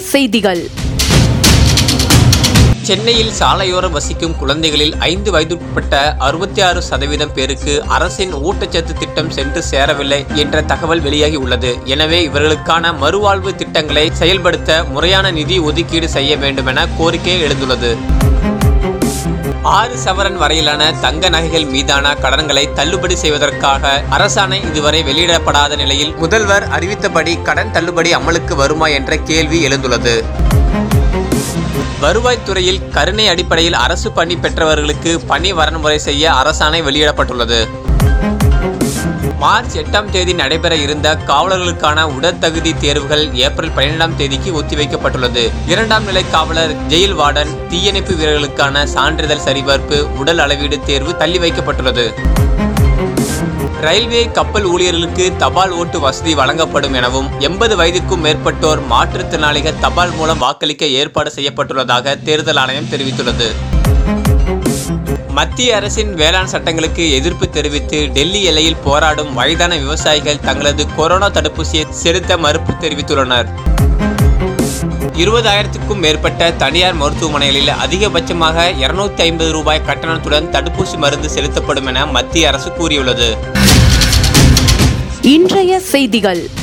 செய்திகள் சென்னையில் சாலையோரம் வசிக்கும் குழந்தைகளில் ஐந்து வயதுக்குட்பட்ட அறுபத்தி ஆறு சதவீதம் பேருக்கு அரசின் ஊட்டச்சத்து திட்டம் சென்று சேரவில்லை என்ற தகவல் வெளியாகி உள்ளது எனவே இவர்களுக்கான மறுவாழ்வு திட்டங்களை செயல்படுத்த முறையான நிதி ஒதுக்கீடு செய்ய வேண்டும் என கோரிக்கை எழுந்துள்ளது ஆறு சவரன் வரையிலான தங்க நகைகள் மீதான கடன்களை தள்ளுபடி செய்வதற்காக அரசாணை இதுவரை வெளியிடப்படாத நிலையில் முதல்வர் அறிவித்தபடி கடன் தள்ளுபடி அமலுக்கு வருமா என்ற கேள்வி எழுந்துள்ளது வருவாய்த்துறையில் கருணை அடிப்படையில் அரசு பணி பெற்றவர்களுக்கு பணி வரன்முறை செய்ய அரசாணை வெளியிடப்பட்டுள்ளது மார்ச் எட்டாம் தேதி நடைபெற இருந்த காவலர்களுக்கான உடற்தகுதி தேர்வுகள் ஏப்ரல் பன்னிரெண்டாம் தேதிக்கு ஒத்திவைக்கப்பட்டுள்ளது இரண்டாம் நிலை காவலர் ஜெயில் வார்டன் தீயணைப்பு வீரர்களுக்கான சான்றிதழ் சரிபார்ப்பு உடல் அளவீடு தேர்வு தள்ளி வைக்கப்பட்டுள்ளது ரயில்வே கப்பல் ஊழியர்களுக்கு தபால் ஓட்டு வசதி வழங்கப்படும் எனவும் எண்பது வயதுக்கும் மேற்பட்டோர் மாற்றுத்திறனாளிகள் தபால் மூலம் வாக்களிக்க ஏற்பாடு செய்யப்பட்டுள்ளதாக தேர்தல் ஆணையம் தெரிவித்துள்ளது மத்திய அரசின் வேளாண் சட்டங்களுக்கு எதிர்ப்பு தெரிவித்து டெல்லி எல்லையில் போராடும் வயதான விவசாயிகள் தங்களது கொரோனா தடுப்பூசியை செலுத்த மறுப்பு தெரிவித்துள்ளனர் இருபதாயிரத்துக்கும் மேற்பட்ட தனியார் மருத்துவமனைகளில் அதிகபட்சமாக இருநூத்தி ஐம்பது ரூபாய் கட்டணத்துடன் தடுப்பூசி மருந்து செலுத்தப்படும் என மத்திய அரசு கூறியுள்ளது இன்றைய செய்திகள்